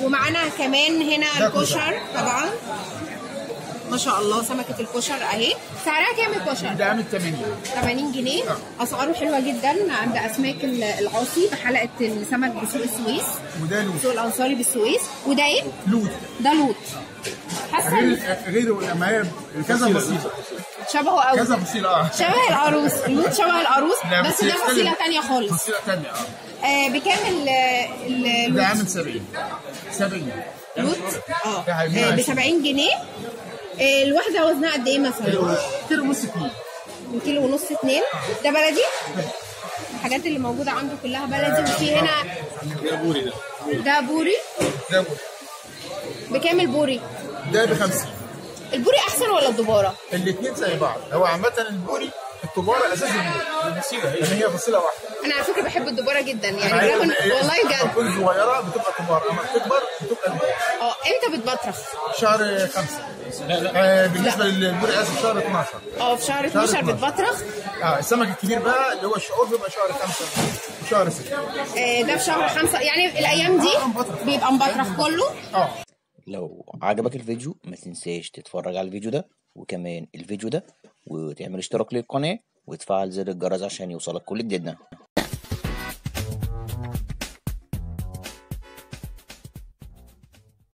ومعانا كمان هنا ده الكشر طبعا ما شاء الله سمكة الكشر اهي سعرها كام الكشر؟ ده عامل 80 80 جنيه اسعاره حلوه جدا عند اسماك ال- العاصي بحلقه السمك بسوق السويس وده لوز سوق الانصاري بالسويس وده ايه؟ لوز ده لوط حاسه غير إن غير لما هي كذا فصيله شبهه قوي كذا فصيله اه شبه العروس اللوط شبه العروس لا، بس بس ده يختلف. فصيله تانية خالص فصيله ثانيه اه آه بكام ال ال- ده اللوط؟ عامل 70 70 لوط اه ده هيبقى ب 70 جنيه آه، الواحده وزنها قد ايه مثلا؟ كيلو ونص كيلو من كيلو ونص اتنين ده بلدي الحاجات اللي موجوده عنده كلها بلدي وفي هنا ده بوري ده ده بوري ده بكام البوري؟ ده ب 50 البوري احسن ولا الدباره؟ الاثنين زي بعض هو عامه البوري التجاره اساس البوري الفصيله هي لان هي فصيله واحده انا على فكره بحب الدباره جدا يعني فهي برغم لما إن- هي والله بجد تكون صغيره بتبقى كبار اما تكبر بتبقى كبار. اه امتى بتبطرخ؟ شهر خمسة لا لا آه بالنسبه للبوري اسف شهر 12 اه في شهر 12 12. بتبطرخ اه السمك الكبير بقى اللي هو الشعور بيبقى شهر خمسة وشهر ستة آه، ده في شهر خمسة يعني الايام دي بيبقى مبطرخ كله اه لو عجبك الفيديو ما تنساش تتفرج على الفيديو ده وكمان الفيديو ده وتعمل اشتراك للقناة وتفعل زر الجرس عشان يوصلك كل جديدنا